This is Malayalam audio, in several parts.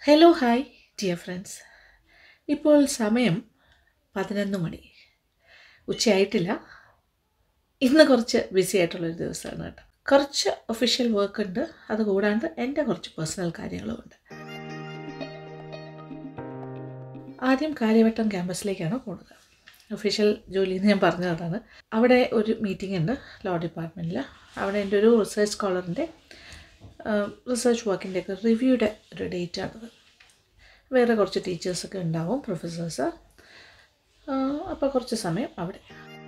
ഹലോ ഹായ് ഡിയർ ഫ്രണ്ട്സ് ഇപ്പോൾ സമയം പതിനൊന്ന് മണി ഉച്ചയായിട്ടില്ല ഇന്ന് കുറച്ച് ബിസി ആയിട്ടുള്ളൊരു ദിവസമാണ് കേട്ടോ കുറച്ച് ഒഫീഷ്യൽ വർക്ക് ഉണ്ട് അത് കൂടാണ്ട് എൻ്റെ കുറച്ച് പേഴ്സണൽ കാര്യങ്ങളുമുണ്ട് ആദ്യം കാര്യവട്ടം ക്യാമ്പസിലേക്കാണ് പോകുന്നത് ഒഫീഷ്യൽ ജോലി എന്ന് ഞാൻ പറഞ്ഞതാണ് അവിടെ ഒരു മീറ്റിംഗ് ഉണ്ട് ലോ ഡിപ്പാർട്ട്മെൻറ്റിൽ അവിടെ എൻ്റെ ഒരു റിസർച്ച് സ്കോളറിൻ്റെ റിസർച്ച് വർക്കിൻ്റെയൊക്കെ റിവ്യൂയുടെ ഒരു ഡേറ്റാണത് വേറെ കുറച്ച് ടീച്ചേഴ്സൊക്കെ ഉണ്ടാവും പ്രൊഫസേഴ്സ് അപ്പോൾ കുറച്ച് സമയം അവിടെ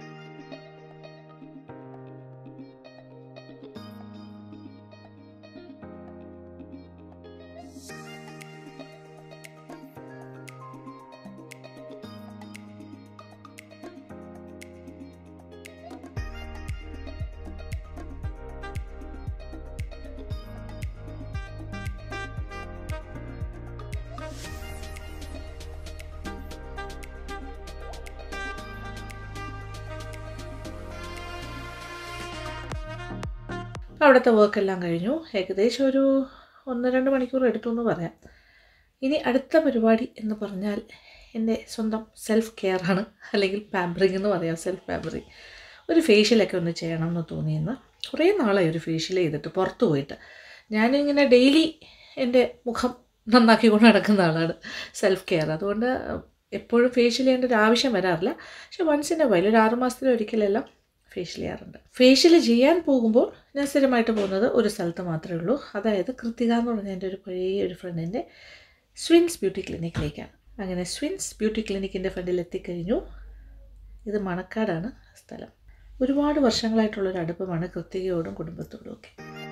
അവിടുത്തെ വർക്കെല്ലാം കഴിഞ്ഞു ഏകദേശം ഒരു ഒന്ന് രണ്ട് മണിക്കൂർ എടുത്തു എന്ന് പറയാം ഇനി അടുത്ത പരിപാടി എന്ന് പറഞ്ഞാൽ എൻ്റെ സ്വന്തം സെൽഫ് കെയർ ആണ് അല്ലെങ്കിൽ പാമ്പറിങ് എന്ന് പറയാം സെൽഫ് പാമ്പറിങ് ഒരു ഫേഷ്യലൊക്കെ ഒന്ന് ചെയ്യണം എന്ന് തോന്നിയെന്ന് കുറേ നാളായി ഒരു ഫേഷ്യൽ ചെയ്തിട്ട് പുറത്ത് പോയിട്ട് ഞാനിങ്ങനെ ഡെയിലി എൻ്റെ മുഖം നന്നാക്കിക്കൊണ്ട് നടക്കുന്ന ആളാണ് സെൽഫ് കെയർ അതുകൊണ്ട് എപ്പോഴും ഫേഷ്യൽ ചെയ്യേണ്ട ഒരു ആവശ്യം വരാറില്ല പക്ഷെ വൺസ് ഇൻ എ വൈൽ ഒരു ആറ് മാസത്തിൽ ഒരിക്കലെല്ലാം ഫേഷ്യൽ ചെയ്യാറുണ്ട് ഫേഷ്യൽ ചെയ്യാൻ പോകുമ്പോൾ ഞാൻ സ്ഥിരമായിട്ട് പോകുന്നത് ഒരു സ്ഥലത്ത് മാത്രമേ ഉള്ളൂ അതായത് കൃത്തിക എന്ന് പറഞ്ഞ എൻ്റെ ഒരു പഴയ ഒരു ഫ്രണ്ടിൻ്റെ സ്വിൻസ് ബ്യൂട്ടി ക്ലിനിക്കിലേക്കാണ് അങ്ങനെ സ്വിൻസ് ബ്യൂട്ടി ക്ലിനിക്കിൻ്റെ ഫ്രണ്ടിൽ എത്തിക്കഴിഞ്ഞു ഇത് മണക്കാടാണ് സ്ഥലം ഒരുപാട് വർഷങ്ങളായിട്ടുള്ളൊരു അടുപ്പമാണ് കൃത്തികയോടും കുടുംബത്തോടും ഒക്കെ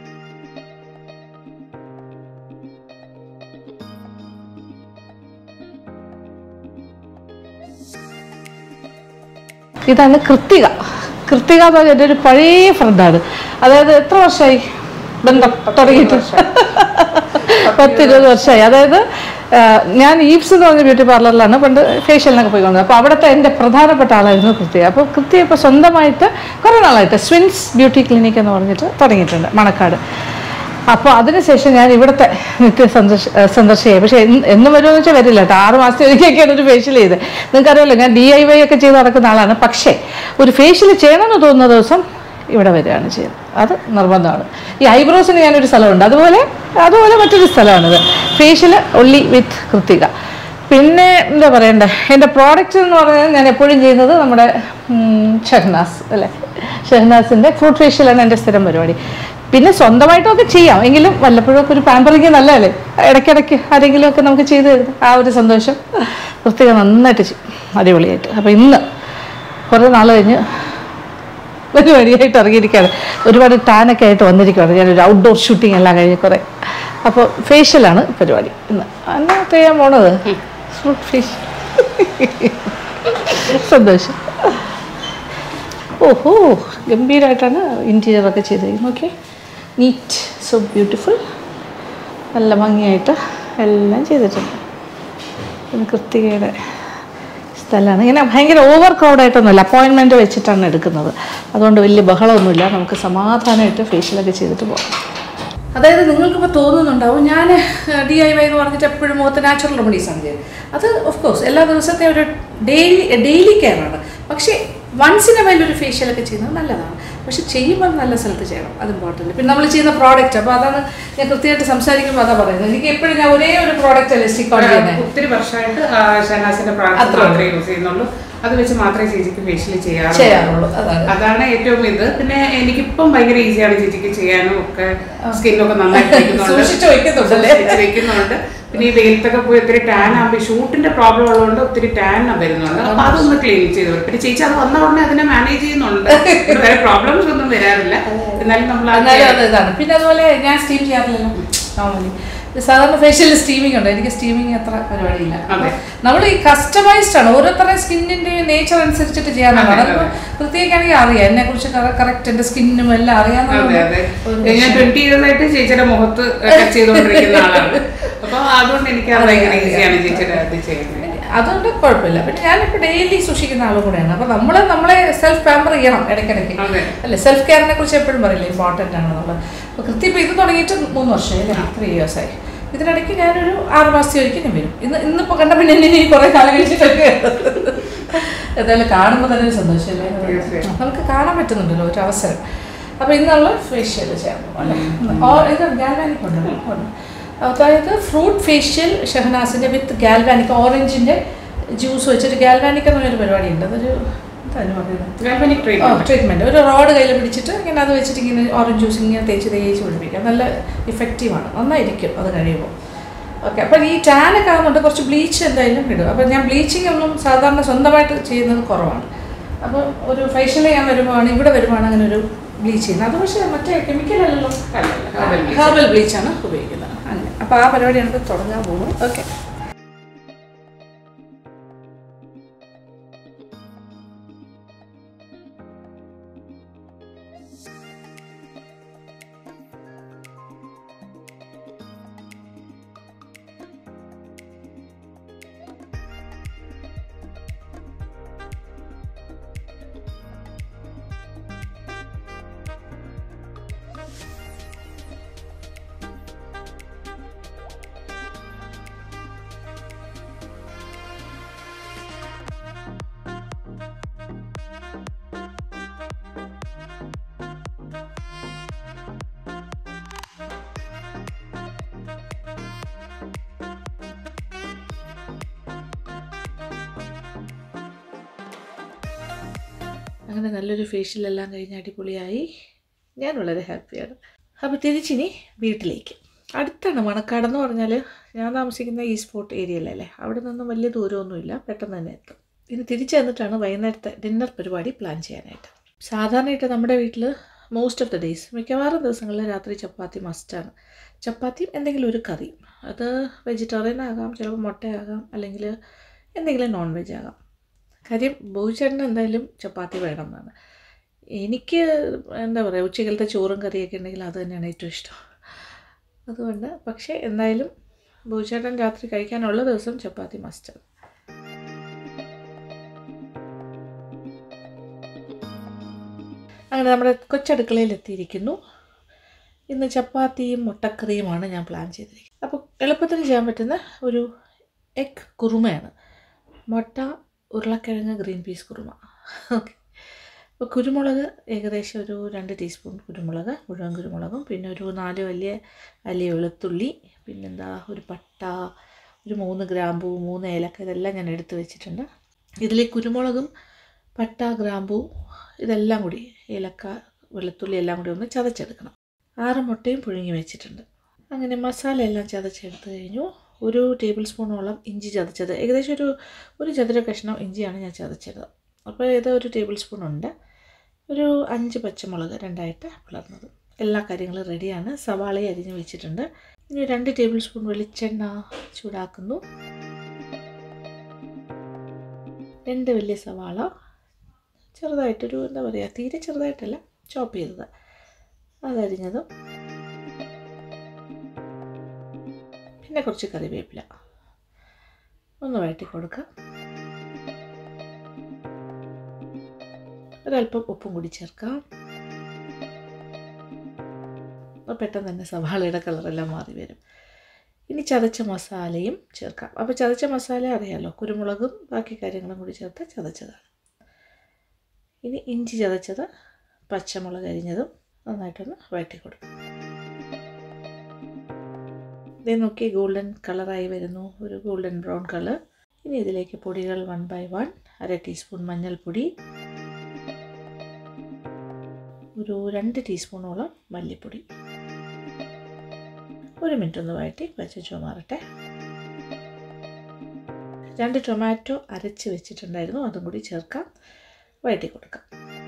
ഇതാണ് കൃത്തിക കൃത്തിക എന്ന് പറഞ്ഞാൽ എൻ്റെ ഒരു പഴയ ഫ്രണ്ടാണ് അതായത് എത്ര വർഷമായി ബന്ധം തുടങ്ങിയിട്ട് പത്തിരുപത് വർഷമായി അതായത് ആ, ഞാൻ ഈപ്സ് എന്ന് പറഞ്ഞ ബ്യൂട്ടി പാർലറിലാണ് പണ്ട് ഫേഷ്യലിനൊക്കെ പോയിക്കൊണ്ടത് അപ്പോൾ അവിടുത്തെ എൻ്റെ പ്രധാനപ്പെട്ട ആളായിരുന്നു കൃത്യ അപ്പോൾ കൃത്യ ഇപ്പോൾ സ്വന്തമായിട്ട് കുറേ നാളായിട്ട് സ്വിൻസ് ബ്യൂട്ടി ക്ലിനിക് എന്ന് പറഞ്ഞിട്ട് തുടങ്ങിയിട്ടുണ്ട് മണക്കാട് അപ്പോൾ അതിനുശേഷം ഞാൻ ഇവിടുത്തെ നിത്യ സന്ദർശ സന്ദർശിയായി പക്ഷേ എന്ന് എന്നും വരുമെന്ന് വെച്ചാൽ വരില്ല കേട്ടോ ആറ് മാസത്തിൽ ഒരിക്കലൊക്കെയാണ് ഒരു ഫേഷ്യൽ ചെയ്ത് നിങ്ങൾക്കറിയാമല്ലോ ഞാൻ ഡി ഐ വൈ ഒക്കെ ചെയ്ത് നടക്കുന്ന ആളാണ് പക്ഷേ ഒരു ഫേഷ്യൽ ചെയ്യണമെന്ന് തോന്നുന്ന ദിവസം ഇവിടെ വരികയാണ് ചെയ്യുന്നത് അത് നിർബന്ധമാണ് ഈ ഐബ്രോസിന് ഞാനൊരു സ്ഥലമുണ്ട് അതുപോലെ അതുപോലെ മറ്റൊരു സ്ഥലമാണിത് ഫേഷ്യൽ ഒള്ളി വിത്ത് കൃത്തിക പിന്നെ എന്താ പറയണ്ടേ എൻ്റെ പ്രോഡക്റ്റ് എന്ന് പറഞ്ഞാൽ ഞാൻ എപ്പോഴും ചെയ്യുന്നത് നമ്മുടെ ഉം, ഷഹനാസ് അല്ലേ ഷഹനാസിൻ്റെ ഫ്രൂട്ട് ഫേഷ്യലാണ് എൻ്റെ സ്ഥിരം പരിപാടി പിന്നെ സ്വന്തമായിട്ടൊക്കെ ചെയ്യാം എങ്കിലും വല്ലപ്പോഴും ഒക്കെ ഒരു പാമ്പറിങ് നല്ലതല്ലേ ഇടയ്ക്കിടയ്ക്ക് ആരെങ്കിലും ഒക്കെ നമുക്ക് ചെയ്ത് തരുന്നത് ആ ഒരു സന്തോഷം പ്രത്യേകം നന്നായിട്ട് ചെയ്യും അടിപൊളിയായിട്ട് അപ്പോൾ ഇന്ന് കുറേ നാൾ കഴിഞ്ഞ് പരിപാടിയായിട്ട് ഇറങ്ങിയിരിക്കുകയാണ് ഒരുപാട് ടാനൊക്കെ ആയിട്ട് വന്നിരിക്കുകയാണ് ഞാനൊരു ഔട്ട്ഡോർ ഷൂട്ടിംഗ് എല്ലാം കഴിഞ്ഞ് കുറേ അപ്പോൾ ഫേഷ്യലാണ് പരിപാടി ഇന്ന് എന്നാ ചെയ്യാൻ പോണത് ഫ്രൂട്ട് ഫേഷ്യൽ സന്തോഷം ഓഹോ ഗംഭീരമായിട്ടാണ് ഇൻറ്റീരിയറൊക്കെ ചെയ്തിരിക്കുന്നത് ഓക്കെ നീറ്റ് സോ ബ്യൂട്ടിഫുൾ നല്ല ഭംഗിയായിട്ട് എല്ലാം ചെയ്തിട്ടുണ്ട് ഇത് കൃത്തികയുടെ സ്ഥലമാണ് ഇങ്ങനെ ഭയങ്കര ഓവർ ക്രൗഡായിട്ടൊന്നുമില്ല അപ്പോയിൻമെൻറ്റ് വെച്ചിട്ടാണ് എടുക്കുന്നത് അതുകൊണ്ട് വലിയ ബഹളമൊന്നുമില്ല നമുക്ക് സമാധാനമായിട്ട് ഫേഷ്യലൊക്കെ ചെയ്തിട്ട് പോകാം അതായത് നിങ്ങൾക്കിപ്പോൾ തോന്നുന്നുണ്ടാവും ഞാൻ ഡി ഐ വൈ എന്ന് പറഞ്ഞിട്ട് എപ്പോഴും മുഖത്ത് നാച്ചുറൽ റെമഡീസാണ് ചെയ്യുന്നത് അത് ഓഫ് കോഴ്സ് എല്ലാ ദിവസത്തെ ഒരു ഡെയിലി ഡെയിലി കെയർ ആണ് പക്ഷേ വൺസ് ഇൻ എ വൈൽ ഒരു ഫേഷ്യലൊക്കെ ചെയ്യുന്നത് നല്ലതാണ് പക്ഷെ ചെയ്യുമ്പോൾ നല്ല സ്ഥലത്ത് ചെയ്യണം അത് ഇമ്പോർട്ടൻറ്റ് പിന്നെ നമ്മൾ ചെയ്യുന്ന പ്രോഡക്റ്റ് അപ്പോൾ അതാണ് ഞാൻ കൃത്യമായിട്ട് സംസാരിക്കുമ്പോൾ അതാ പറയുന്നത് എനിക്ക് എപ്പോഴും ഞാൻ ഒരേ ഒരു പ്രോഡക്റ്റ് അല്ലേ സ്റ്റിക്ക് ഓൺ ചെയ്യുന്നത് ഒത്തിരി വർഷമായിട്ട് ആ, ഷഹനാസിന്റെ പ്രോഡക്റ്റ് അത്രേ മാത്രമേ യൂസ് ചെയ്യുന്നുള്ളൂ അത് വെച്ച് മാത്രമേ ചേച്ചിക്ക് ഫേഷ്യൽ ചെയ്യാറുള്ളൂ ചെയ്യാറുള്ളൂ അതാണ് അതാണ് ഏറ്റവും ഇത് പിന്നെ എനിക്കിപ്പം ഭയങ്കര ഈസിയാണ് ചേച്ചിക്ക് ചെയ്യാനും ഒക്കെ സ്കിന്നൊക്കെ നന്നായിട്ട് വെക്കുന്നുണ്ട്. സൂക്ഷിച്ച് വെക്കുന്നുണ്ടല്ലേ? സൂക്ഷിച്ച് വെക്കുന്നുണ്ട് പിന്നെ ഈ വെയിലത്തൊക്കെ പോയി ഒത്തിരി ടാൻ ആകുമ്പോൾ ഷൂട്ടിന്റെ പ്രോബ്ലം ഉള്ളതുകൊണ്ട് ഒത്തിരി ടാൻ വരുന്നുണ്ട് അപ്പൊ അതൊന്ന് ക്ലീൻ ചെയ്തു പിന്നെ ചേച്ചി അത് വന്ന ഉടനെ അതിനെ മാനേജ് ചെയ്യുന്നുണ്ട് പിന്നെ വേറെ പ്രോബ്ലംസ് ഒന്നും വരാറില്ല എന്നാലും നമ്മൾ എന്നാലും അത് ഇതാണ് പിന്നെ അതുപോലെ ഞാൻ സ്റ്റീം ചെയ്യാറില്ലല്ലോ നോർമലി സാധാരണ ഫേഷ്യൽ സ്റ്റീമിംഗ് ഉണ്ട് എനിക്ക് സ്റ്റീമിംഗ് അത്ര പരിപാടിയില്ല അതെ. നമ്മൾ ഈ കസ്റ്റമൈസ്ഡ് ആണ് ഓരോരുത്തരുടെ സ്കിന്നിന്റെ നേച്ചർ അനുസരിച്ചിട്ട് ചെയ്യാനുള്ളത് അതെ, അതിപ്പോ പ്രത്യേകിച്ചാണെങ്കിൽ അറിയാം എന്നെ കുറിച്ച് കറക്റ്റ് എന്റെ സ്കിന്നും എല്ലാം അതെ അറിയാവുന്ന അതെ ഞാൻ ട്വന്റി ഇയേഴ്സ് ആയിട്ട് ചേച്ചിയുടെ മുഖത്ത് ടച്ച് ചെയ്തുകൊണ്ടിരിക്കുന്ന ആളാണ് അപ്പൊ അതുകൊണ്ട് എനിക്ക് അത് ഭയങ്കര ഈസിയാണ് ചേച്ചിയുടെ അത് ചെയ്യുന്നത് അതുകൊണ്ട് കുഴപ്പമില്ല പിന്നെ ഞാനിപ്പോൾ ഡെയിലി സൂക്ഷിക്കുന്ന ആളും കൂടെയാണ് അപ്പോൾ നമ്മൾ നമ്മളെ സെൽഫ് പാമ്പർ ചെയ്യണം ഇടയ്ക്കിടയ്ക്ക് അതെ. അല്ലേ സെൽഫ് കെയറിനെ കുറിച്ച് എപ്പോഴും പറയില്ലേ ഇമ്പോർട്ടൻ്റ് ആണ് നമ്മൾ അപ്പോൾ കൃത്യം ഇപ്പോൾ ഇത് തുടങ്ങിയിട്ട് മൂന്ന് വർഷമായി അല്ലേ ത്രീ ഇയേഴ്സായി ഇതിനിടയ്ക്ക് ഞാനൊരു ആറ് മാസത്തെ ഒരിക്കൽ ഞാൻ വരും ഇന്ന് ഇന്നിപ്പോൾ കണ്ട പിന്നെ എന്നെ ഇനി കുറേ കാലം കഴിച്ചിട്ടൊക്കെ എന്തായാലും കാണുമ്പോൾ തന്നെ ഒരു സന്തോഷമല്ലേ തീർച്ചയായും. നമുക്ക് കാണാൻ പറ്റുന്നുണ്ടല്ലോ ഒരു അവസരം അപ്പോൾ ഇന്നുള്ള ഫേഷ്യൽ ചെയ്യാൻ പോകും അല്ലേ ഓ- ഇത് ഗാൽവാനിക് ഉണ്ടല്ലോ ഉണ്ട്. അതായത് ഫ്രൂട്ട് ഫേഷ്യൽ ഷെഹനാസിൻ്റെ വിത്ത് ഗാൽവാനിക് ഓറഞ്ചിൻ്റെ ജ്യൂസ് വെച്ചിട്ട് ഗാൽവാനിക് എന്ന് പറഞ്ഞൊരു പരിപാടിയുണ്ട് അതൊരു എന്താണ് പറയുന്നത് ഗാൽവാനിക് ട്രീറ്റ്മെന്റ് ട്രീറ്റ്മെൻറ്റ് ഒരു റോഡ് കയ്യിൽ പിടിച്ചിട്ട് ഇങ്ങനെ അത് വെച്ചിട്ട് ഇങ്ങനെ ഓറഞ്ച് ജ്യൂസ് ഇങ്ങനെ തേച്ച് തേച്ച് പിടിപ്പിക്കുക നല്ല ഇഫക്റ്റീവാണ് നന്നായിരിക്കും അത് കഴിയുമ്പോൾ ഓക്കെ അപ്പോൾ ഈ ടാനൊക്കെ ആകുന്നുണ്ട് കുറച്ച് ബ്ലീച്ച് എന്തായാലും ഇടും അപ്പോൾ ഞാൻ ബ്ലീച്ചിങ് ഒന്നും സാധാരണ സ്വന്തമായിട്ട് ചെയ്യുന്നത് കുറവാണ് അപ്പോൾ ഒരു ഫേഷ്യൽ ചെയ്യാൻ വരുമ്പോഴാണ് ഇവിടെ വരുമ്പോഴാണ് അങ്ങനെ ഒരു ബ്ലീച്ച് ചെയ്യുന്നത് അത് പക്ഷേ മറ്റേ കെമിക്കൽ അല്ലല്ലോ അല്ലല്ല, herbal bleach. ഹെർബൽ ബ്ലീച്ചാണ് ഉപയോഗിക്കുന്നത് അങ്ങനെ അപ്പോൾ ആ പരിപാടിയാണ് ഇപ്പോൾ തുടങ്ങാൻ പോകുന്നത് ഓക്കെ അങ്ങനെ നല്ലൊരു ഫേഷ്യലെല്ലാം കഴിഞ്ഞ് അടിപൊളിയായി ഞാൻ വളരെ ഹാപ്പിയാണ് അപ്പോൾ തിരിച്ചിനി വീട്ടിലേക്ക് അടുത്താണ് മണക്കാട് എന്ന് പറഞ്ഞാൽ ഞാൻ താമസിക്കുന്ന ഈ സ്പോട്ട് ഏരിയയിലല്ലേ അവിടെ നിന്നും വലിയ ദൂരമൊന്നുമില്ല പെട്ടെന്ന് തന്നെ എത്തും ഇനി തിരിച്ചു വന്നിട്ടാണ് വൈകുന്നേരത്തെ ഡിന്നർ പരിപാടി പ്ലാൻ ചെയ്യാനായിട്ട് സാധാരണയായിട്ട് നമ്മുടെ വീട്ടിൽ മോസ്റ്റ് ഓഫ് ദ ഡേയ്സ് മിക്കവാറും ദിവസങ്ങളിൽ രാത്രി ചപ്പാത്തി മസ്റ്റാണ് ചപ്പാത്തിയും എന്തെങ്കിലും ഒരു കറിയും അത് വെജിറ്റേറിയൻ ആകാം ചിലപ്പോൾ മുട്ടയാകാം അല്ലെങ്കിൽ എന്തെങ്കിലും നോൺ വെജ് ആകാം കാര്യം ബോയിച്ചേട്ടന് എന്തായാലും ചപ്പാത്തി വേണം എന്നാണ് എനിക്ക് എന്താ പറയുക ഉച്ചക്കലത്തെ ചോറും കറിയൊക്കെ ഉണ്ടെങ്കിൽ അത് തന്നെയാണ് ഏറ്റവും ഇഷ്ടം അതുകൊണ്ട് പക്ഷേ എന്തായാലും ബോയിച്ചേട്ടൻ രാത്രി കഴിക്കാനുള്ള ദിവസം ചപ്പാത്തി മസ്റ്റാണ് അങ്ങനെ നമ്മുടെ കൊച്ചടുക്കളയിൽ എത്തിയിരിക്കുന്നു ഇന്ന് ചപ്പാത്തിയും മുട്ടക്കറിയുമാണ് ഞാൻ പ്ലാൻ ചെയ്തിരിക്കുന്നത് അപ്പോൾ എളുപ്പത്തിന് ചെയ്യാൻ പറ്റുന്ന ഒരു എഗ് കുറുമയാണ് മുട്ട ഉരുളക്കിഴങ്ങ് ഗ്രീൻ പീസ് കുറുമ ഓക്കെ അപ്പോൾ കുരുമുളക് ഏകദേശം ഒരു രണ്ട് ടീസ്പൂൺ കുരുമുളക് മുഴുവൻ കുരുമുളകും പിന്നെ ഒരു നാല് വലിയ വലിയ വെളുത്തുള്ളി പിന്നെന്താ ഒരു പട്ട ഒരു മൂന്ന് ഗ്രാമ്പൂ മൂന്ന് ഏലക്ക ഇതെല്ലാം ഞാൻ എടുത്ത് വെച്ചിട്ടുണ്ട് ഇതിൽ കുരുമുളകും പട്ട ഗ്രാമ്പൂ ഇതെല്ലാം കൂടി ഏലക്ക വെളുത്തുള്ളി എല്ലാം കൂടി ഒന്ന് ചതച്ചെടുക്കണം ആറ് മുട്ടയും പുഴുങ്ങി വെച്ചിട്ടുണ്ട് അങ്ങനെ മസാല എല്ലാം ചതച്ചെടുത്ത് കഴിഞ്ഞു ഒരു ടേബിൾ സ്പൂണോളം ഇഞ്ചി ചതച്ചത് ഏകദേശം ഒരു ഒരു ചതുര കഷ്ണം ഇഞ്ചിയാണ് ഞാൻ ചതച്ചത് അപ്പോൾ ഇത് ഒരു ടേബിൾ സ്പൂൺ ഉണ്ട് ഒരു അഞ്ച് പച്ചമുളക് രണ്ടായിട്ട് പിളർന്നത് എല്ലാ കാര്യങ്ങളും റെഡിയാണ് സവാളയും അരിഞ്ഞ് വെച്ചിട്ടുണ്ട് ഇനി രണ്ട് ടേബിൾ സ്പൂൺ വെളിച്ചെണ്ണ ചൂടാക്കുന്നു രണ്ട് വലിയ സവാള ചെറുതായിട്ടൊരു എന്താ പറയുക തീരെ ചെറുതായിട്ടല്ല ചോപ്പ് ചെയ്തത് അതരിഞ്ഞതും പിന്നെ കുറച്ച് കറിവേപ്പില ഒന്ന് വഴറ്റി കൊടുക്കാം ഒരല്പം ഉപ്പും കൂടി ചേർക്കാം അപ്പോൾ പെട്ടെന്ന് തന്നെ സവാളയുടെ കളറെല്ലാം മാറി വരും ഇനി ചതച്ച മസാലയും ചേർക്കാം അപ്പോൾ ചതച്ച മസാല അറിയാമല്ലോ കുരുമുളകും ബാക്കി കാര്യങ്ങളും കൂടി ചേർത്ത് ചതച്ചതാണ് ഇനി ഇഞ്ചി ചതച്ചത് പച്ചമുളക് അരിഞ്ഞതും നന്നായിട്ടൊന്ന് വഴറ്റി കൊടുക്കും ഇതേ നോക്കി ഗോൾഡൻ കളറായി വരുന്നു ഒരു ഗോൾഡൻ ബ്രൗൺ കളർ ഇനി ഇതിലേക്ക് പൊടികൾ വൺ ബൈ വൺ അര ടീസ്പൂൺ മഞ്ഞൾപ്പൊടി ഒരു രണ്ട് ടീസ്പൂണോളം മല്ലിപ്പൊടി ഒരു മിനിറ്റ് ഒന്ന് വഴറ്റി പച്ച മാറട്ടെ രണ്ട് ടൊമാറ്റോ അരച്ച് വെച്ചിട്ടുണ്ടായിരുന്നു അതും കൂടി ചേർക്കാം വഴറ്റി കൊടുക്കാം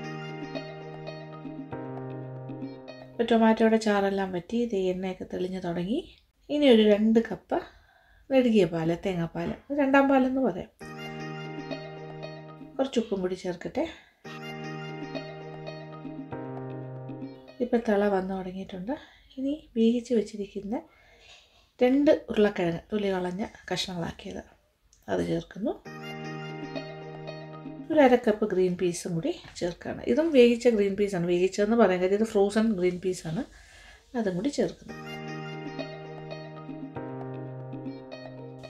ഇപ്പോൾ ടൊമാറ്റോയുടെ ചാറെല്ലാം വറ്റി ഇത് എണ്ണയൊക്കെ തെളിഞ്ഞ് തുടങ്ങി ഇനി ഒരു രണ്ട് കപ്പ് നെടുകിയ പാല് തേങ്ങാപ്പാൽ രണ്ടാം പാലെന്ന് പറയാം കുറച്ച് ഉപ്പും കൂടി ചേർക്കട്ടെ ഇപ്പം തിള വന്നു തുടങ്ങിയിട്ടുണ്ട് ഇനി വേവിച്ച് വെച്ചിരിക്കുന്ന രണ്ട് ഉരുളക്കിഴങ്ങ് തൊലി കളഞ്ഞ കഷ്ണങ്ങളാക്കിയത് അത് ചേർക്കുന്നു ഒരു അര കപ്പ് ഗ്രീൻ പീസും കൂടി ചേർക്കുകയാണ് ഇതും വേവിച്ച ഗ്രീൻ പീസാണ് വേവിച്ചതെന്ന് പറയാൻ കാര്യം ഇത് ഫ്രോസൺ ഗ്രീൻ പീസാണ് അതും കൂടി ചേർക്കുന്നു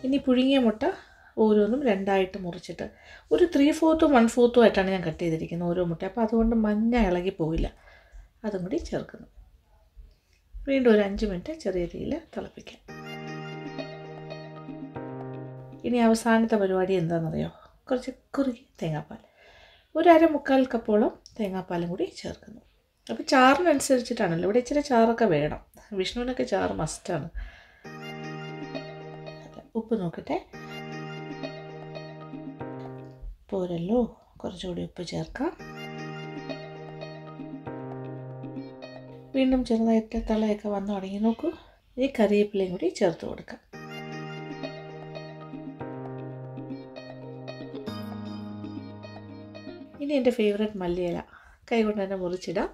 ഇനി പുഴുങ്ങിയ മുട്ട ഓരോന്നും രണ്ടായിട്ട് മുറിച്ചിട്ട് ഒരു ത്രീ ഫോർത്തും വൺ ഫോർത്തും ആയിട്ടാണ് ഞാൻ കട്ട് ചെയ്തിരിക്കുന്നത് ഓരോ മുട്ട അപ്പോൾ അതുകൊണ്ട് മഞ്ഞ ഇളകി പോവില്ല അതും കൂടി ചേർക്കുന്നു വീണ്ടും ഒരു അഞ്ച് മിനിറ്റ് ചെറിയ തീയിൽ തിളപ്പിക്കാം ഇനി അവസാനത്തെ പരിപാടി എന്താണെന്നറിയോ കുറച്ച് കുറുകി തേങ്ങാപ്പാൽ ഒരു അര മുക്കാൽ കപ്പോളം തേങ്ങാപ്പാലും കൂടി ചേർക്കുന്നു അപ്പോൾ ചാറിനനുസരിച്ചിട്ടാണല്ലോ ഇവിടെ ഇച്ചിരി ചാറൊക്കെ വേണം വിഷ്ണുവിനൊക്കെ ചാറ് മസ്റ്റാണ് ഉപ്പ് നോക്കട്ടെ പോരല്ലോ കുറച്ചുകൂടി ഉപ്പ് ചേർക്കാം വീണ്ടും ചെറുതായിട്ട് തളയൊക്കെ വന്നു തുടങ്ങി നോക്കൂ ഈ കറിവേപ്പിലയും കൂടി ചേർത്ത് കൊടുക്കാം ഇനി എൻ്റെ ഫേവറേറ്റ് മല്ലിയില കൈ കൊണ്ട് തന്നെ മുറിച്ചിടാം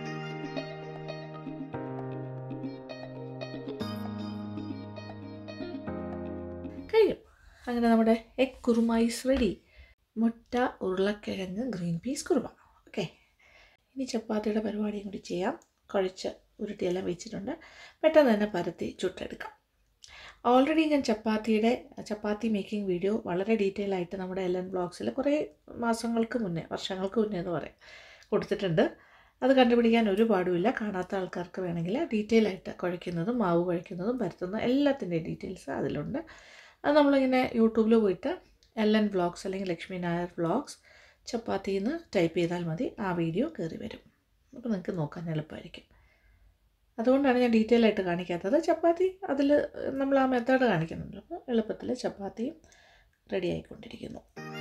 കഴിയും അങ്ങനെ നമ്മുടെ എഗ് കുറുമൈസ് റെഡി മുട്ട ഉരുളക്കിഴങ്ങ് ഗ്രീൻ പീസ് കുറുമ ഓക്കെ ഇനി ചപ്പാത്തിയുടെ പരിപാടിയും കൂടി ചെയ്യാം കുഴച്ച് ഉരുട്ടിയെല്ലാം വെച്ചിട്ടുണ്ട് പെട്ടെന്ന് തന്നെ പരത്തി ചുട്ടെടുക്കാം ഓൾറെഡി ഞാൻ ചപ്പാത്തിയുടെ ചപ്പാത്തി മേക്കിംഗ് വീഡിയോ വളരെ ഡീറ്റെയിൽ ആയിട്ട് നമ്മുടെ എൽ എൻ ബ്ലോഗ്സിൽ കുറേ മാസങ്ങൾക്ക് മുന്നേ വർഷങ്ങൾക്ക് മുന്നേ എന്ന് പറയാം കൊടുത്തിട്ടുണ്ട് അത് കണ്ടുപിടിക്കാൻ ഒരു പാടുമില്ല കാണാത്ത ആൾക്കാർക്ക് വേണമെങ്കിൽ ഡീറ്റെയിൽ ആയിട്ട് കുഴയ്ക്കുന്നതും മാവ് കുഴയ്ക്കുന്നതും പരത്തുന്നതും എല്ലാത്തിൻ്റെയും ഡീറ്റെയിൽസ് അതിലുണ്ട് അത് നമ്മളിങ്ങനെ യൂട്യൂബിൽ പോയിട്ട് എൽ എൻ വ്ളോഗ്സ് അല്ലെങ്കിൽ ലക്ഷ്മി നായർ വ്ളോഗ്സ് ചപ്പാത്തി എന്ന് ടൈപ്പ് ചെയ്താൽ മതി ആ വീഡിയോ കയറി വരും അപ്പോൾ നിങ്ങൾക്ക് നോക്കാൻ എളുപ്പമായിരിക്കും അതുകൊണ്ടാണ് ഞാൻ ഡീറ്റെയിൽ ആയിട്ട് കാണിക്കാത്തത് ചപ്പാത്തി അതിൽ നമ്മൾ ആ മെത്തേഡ് കാണിക്കുന്നുണ്ട് അപ്പോൾ എളുപ്പത്തിൽ ചപ്പാത്തിയും റെഡി ആയിക്കൊണ്ടിരിക്കുന്നു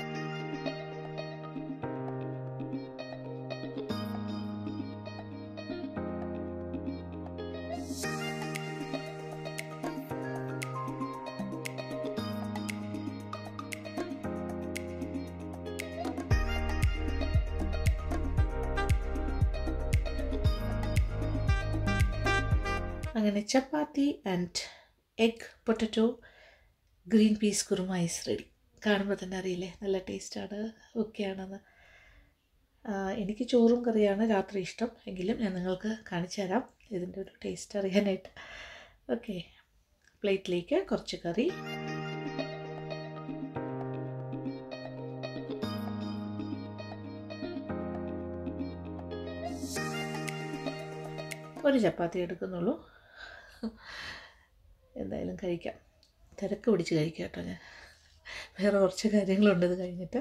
അങ്ങനെ ചപ്പാത്തി and egg potato green peas കുറുമ ഐസ് റെഡി കാണുമ്പോൾ തന്നെ അറിയില്ലേ നല്ല ടേസ്റ്റാണ് ഓക്കെയാണെന്ന് എനിക്ക് ചോറും കറിയാണ് രാത്രി ഇഷ്ടം എങ്കിലും ഞാൻ നിങ്ങൾക്ക് കാണിച്ചു തരാം ഇതിൻ്റെ ഒരു ടേസ്റ്റ് അറിയാനായിട്ട് ഓക്കെ പ്ലേറ്റിലേക്ക് കുറച്ച് കറി ഒരു ചപ്പാത്തി എടുക്കുന്നുള്ളൂ എന്തായാലും കഴിക്കാം തിരക്ക് പിടിച്ച് കഴിക്കാം കേട്ടോ ഞാൻ വേറെ കുറച്ച് കാര്യങ്ങളുണ്ട് ഇത് കഴിഞ്ഞിട്ട്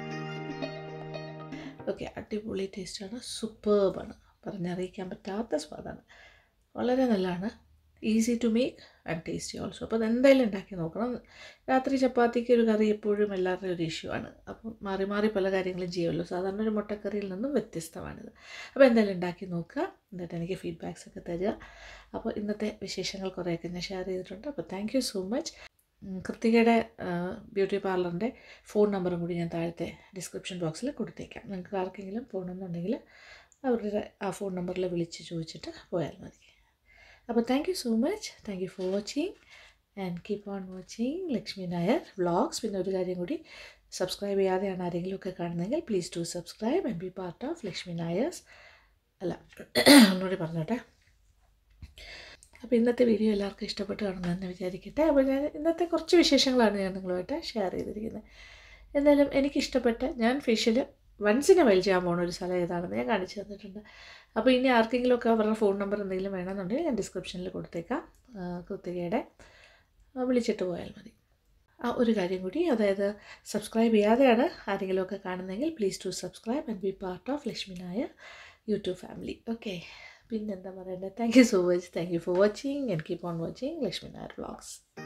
ഓക്കെ അടിപൊളി ടേസ്റ്റാണ് സൂപ്പർബാണ് പറഞ്ഞറിയിക്കാൻ പറ്റാത്ത സ്വാദാണ് വളരെ നല്ലതാണ് easy to make and tasty also അപ്പോൾ അതെന്തായാലും ഉണ്ടാക്കി നോക്കണം രാത്രി ചപ്പാത്തിക്ക് ഒരു കറി എപ്പോഴും എല്ലാവരുടെയും ഒരു ഇഷ്യൂ ആണ് അപ്പം മാറി മാറി പല കാര്യങ്ങളും ചെയ്യുമല്ലോ സാധാരണ ഒരു മുട്ടക്കറിയിൽ നിന്നും വ്യത്യസ്തമാണിത് അപ്പോൾ എന്തായാലും ഉണ്ടാക്കി നോക്കുക എന്നിട്ട് എനിക്ക് ഫീഡ്ബാക്സ് ഒക്കെ തരിക അപ്പോൾ ഇന്നത്തെ വിശേഷങ്ങൾ കുറേയൊക്കെ ഞാൻ ഷെയർ ചെയ്തിട്ടുണ്ട് അപ്പോൾ താങ്ക് യു സോ മച്ച് കൃത്തികയുടെ ബ്യൂട്ടി പാർലറിൻ്റെ ഫോൺ നമ്പറും കൂടി ഞാൻ താഴത്തെ ഡിസ്ക്രിപ്ഷൻ ബോക്സിൽ കൊടുത്തേക്കാം നിങ്ങൾക്ക് ആർക്കെങ്കിലും ഫോണൊന്നുണ്ടെങ്കിൽ അവരുടെ ആ ഫോൺ നമ്പറിൽ വിളിച്ച് ചോദിച്ചിട്ട് പോയാൽ മതി അപ്പോൾ thank you so much thank you for watching and keep on watching Lakshmi Nair vlogs പിന്നെ ഒരു കാര്യം കൂടി സബ്സ്ക്രൈബ് ചെയ്യാതെയാണ് ആരെങ്കിലുമൊക്കെ കാണുന്നതെങ്കിൽ please to subscribe and be part of Lakshmi Nair's അല്ല ഒന്നുകൂടി പറഞ്ഞോട്ടെ അപ്പോൾ ഇന്നത്തെ വീഡിയോ എല്ലാവർക്കും ഇഷ്ടപ്പെട്ട് കാണുമെന്ന് വിചാരിക്കട്ടെ അപ്പോൾ ഞാൻ ഇന്നത്തെ കുറച്ച് വിശേഷങ്ങളാണ് ഞാൻ നിങ്ങളുമായിട്ട് ഷെയർ ചെയ്തിരിക്കുന്നത് എന്തായാലും എനിക്കിഷ്ടപ്പെട്ട ഞാൻ ഫേഷ്യൽ വൺസിനെ വൈൽ ചെയ്യാൻ പോകുന്ന ഒരു സ്ഥലം ഏതാണെന്ന് ഞാൻ കാണിച്ചു തന്നിട്ടുണ്ട് അപ്പോൾ ഇനി ആർക്കെങ്കിലുമൊക്കെ അവരുടെ ഫോൺ നമ്പർ എന്തെങ്കിലും വേണമെന്നുണ്ടെങ്കിൽ ഞാൻ ഡിസ്ക്രിപ്ഷനിൽ കൊടുത്തേക്കാം കൃത്തികയുടെ വിളിച്ചിട്ട് പോയാൽ മതി ആ ഒരു കാര്യം കൂടി അതായത് സബ്സ്ക്രൈബ് ചെയ്യാതെയാണ് ആരെങ്കിലുമൊക്കെ കാണുന്നതെങ്കിൽ please to subscribe and be part of Lakshmi Nair YouTube family okay പിന്നെന്താ പറയേണ്ടത് thank you so much thank you for watching and keep on watching Lakshmi Nair vlogs